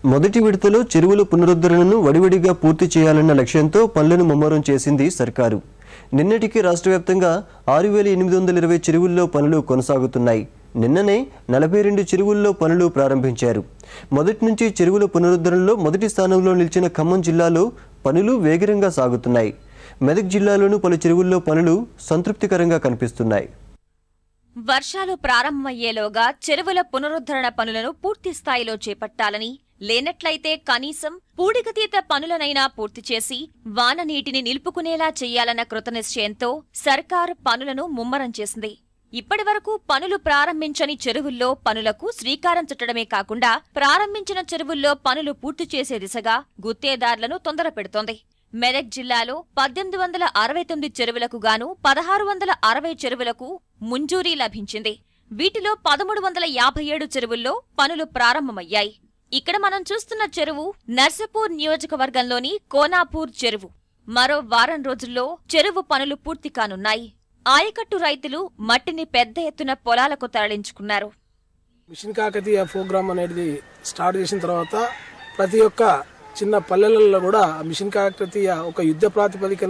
మొదటి విడతలో చెరువుల పునరుద్ధరణను వడివడిగా పూర్తి చేయాలన్న లక్ష్యంతో పనులను ముమ్మరం చేసింది సర్కారు నిన్నటికి రాష్ట్ర వ్యాప్తంగా ఆరు వేల ఎనిమిది వందల ఇరవై చెరువుల్లో పనులు కొనసాగుతున్నాయి నిన్ననే నలభై రెండు చెరువుల్లో పనులు ప్రారంభించారు మొదటి నుంచి చెరువుల పునరుద్ధరణలో మొదటి స్థానంలో నిలిచిన ఖమ్మం జిల్లాలో పనులు వేగంగా సాగుతున్నాయి మెదక్ జిల్లాలోనూ పలు చెరువుల్లో పనులు సంతృప్తికరంగా కనిపిస్తున్నాయి వర్షాలు ప్రారంభమయ్యేలోగా చెరువుల పునరుద్ధరణ పనులను పూర్తి స్థాయిలో చేపట్టాలని లేనట్లయితే కనీసం పూడికతీత పనులనైనా పూర్తి చేసి వాన నీటిని నిలుపుకునేలా చెయ్యాలన్న కృతనిశ్చయంతో సర్కారు పనులను ముమ్మరం చేసింది ఇప్పటివరకు పనులు ప్రారంభించని చెరువుల్లో పనులకు శ్రీకారం చుట్టడమే కాకుండా ప్రారంభించిన చెరువుల్లో పనులు పూర్తి చేసే దిశగా గుత్తేదారులను తొందరపెడుతోంది మెదక్ జిల్లాలో పద్దెనిమిది వందల అరవై తొమ్మిది చెరువులకు గాను పదహారు వందల అరవై చెరువులకు ముంజూరీ లభించింది వీటిలో పదమూడు వందల యాభై ఏడు చెరువుల్లో పనులు ప్రారంభమయ్యాయి ఇక్కడ మనం చూస్తున్న చెరువు నర్సపూర్ నియోజకవర్గంలోని కోనాపూర్ చెరువు మరో వారం రోజుల్లో చెరువు పనులు పూర్తి కానున్నాయి ఆయకట్టు రైతులు మట్టిని పెద్ద ఎత్తున పొలాలకు తరలించుకున్నారు మిషన్ కాకతీయ ప్రోగ్రామ్ అనేది స్టార్ట్ చేసిన తర్వాత ప్రతి ఒక్క చిన్న పల్లెలలో కూడా ఆ మిషన్ కాకతీయ ఒక యుద్ధ ప్రాతిపదికన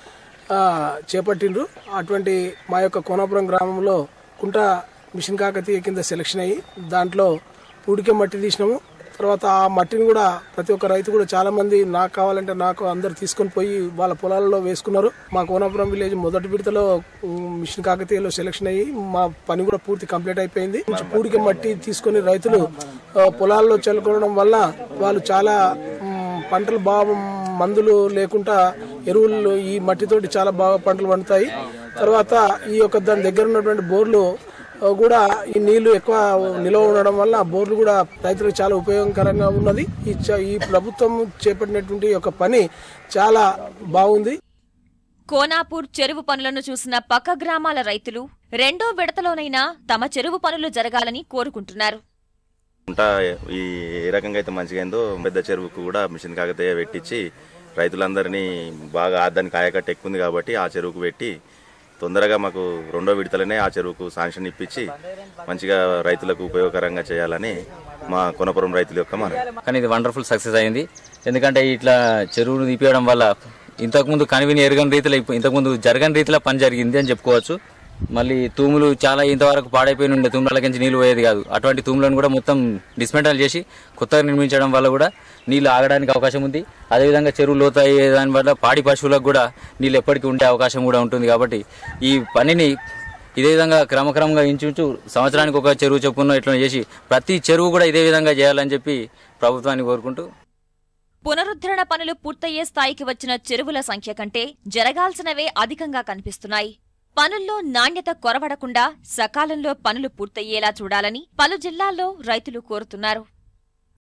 ఆ, చేపట్టిండ్రు అటువంటి మా యొక్క కోనాపురం గ్రామంలో కుంట మిషన్ కాకతీయ కింద సెలక్షన్ అయ్యి దాంట్లో పూడిక మట్టి తీసినాము తర్వాత ఆ మట్టిని కూడా ప్రతి ఒక్క రైతు కూడా చాలా మంది నాకు కావాలంటే నాకు అందరు తీసుకొని పోయి వాళ్ళ పొలాలలో వేసుకున్నారు మా కోనాపురం విలేజ్ మొదటి విడతలో ఉమ్, మిషన్ కాకతీయలో సెలక్షన్ అయ్యి మా పని కూడా పూర్తి కంప్లీట్ అయిపోయింది కొంచెం పూడిక మట్టి తీసుకొని రైతులు ఆ, పొలాల్లో చల్లుకోవడం వల్ల వాళ్ళు చాలా ఉమ్, పంటలు బాగా మందులు లేకుండా ఎరువులు ఈ మట్టితోటి చాలా బాగా పంటలు పండుతాయి తర్వాత ఈ యొక్క దాని దగ్గర ఉన్నటువంటి బోర్లు ఆ, కూడా ఈ నీళ్లు ఎక్కువ నిల్వ ఉండడం వల్ల ఆ బోర్లు కూడా రైతులకు చాలా ఉపయోగకరంగా ఉన్నది ఈ చ- ఈ ప్రభుత్వం చేపట్టినటువంటి యొక్క పని చాలా బాగుంది కోనాపూర్ చెరువు పనులను చూసిన పక్క గ్రామాల రైతులు రెండో విడతలోనైనా తమ చెరువు పనులు జరగాలని కోరుకుంటున్నారు ఉంటా ఈ ఏ రకంగా అయితే మంచిగా అయిందో పెద్ద చెరువుకు కూడా మిషన్ కాకతీయ పెట్టించి రైతులందరినీ బాగా దానికి ఆయకట్టు ఎక్కువ ఉంది కాబట్టి ఆ చెరువుకు పెట్టి తొందరగా మాకు రెండో విడతలనే ఆ చెరువుకు శాంక్షన్ ఇప్పించి మంచిగా రైతులకు ఉపయోగకరంగా చేయాలని మా కొనపురం రైతుల యొక్క మనం కానీ ఇది వండర్ఫుల్ సక్సెస్ అయింది ఎందుకంటే ఇట్లా చెరువును తీపియడం వల్ల ఇంతకుముందు కనివిని ఎరగని రీతిలో ఇప్పు- ఇంతకుముందు జరగని రీతిలో పని జరిగింది అని చెప్పుకోవచ్చు మళ్ళీ తూములు చాలా ఇంతవరకు పాడైపోయి ఉండే తూములకి నీళ్లు పోయేది కాదు అటువంటి తూములను కూడా మొత్తం డిస్మెంటల్ చేసి కొత్తగా నిర్మించడం వల్ల కూడా నీళ్లు ఆగడానికి అవకాశం ఉంది అదేవిధంగా చెరువు లోతు అయ్యే దాని వల్ల పాడి పశువులకు కూడా నీళ్ళు ఎప్పటికీ ఉండే అవకాశం కూడా ఉంటుంది కాబట్టి ఈ పనిని ఇదే విధంగా క్రమక్రమంగా ఇంచుమించు సంవత్సరానికి ఒక చెరువు చొప్పున ఇట్లా చేసి ప్రతి చెరువు కూడా ఇదే విధంగా చేయాలని చెప్పి ప్రభుత్వాన్ని కోరుకుంటూ పునరుద్ధరణ పనులు పూర్తయ్యే స్థాయికి వచ్చిన చెరువుల సంఖ్య కంటే జరగాల్సినవే అధికంగా కనిపిస్తున్నాయి పనుల్లో నాణ్యత కొరవడకుండా సకాలంలో పనులు పూర్తయ్యేలా చూడాలని పలు జిల్లాల్లో రైతులు కోరుతున్నారు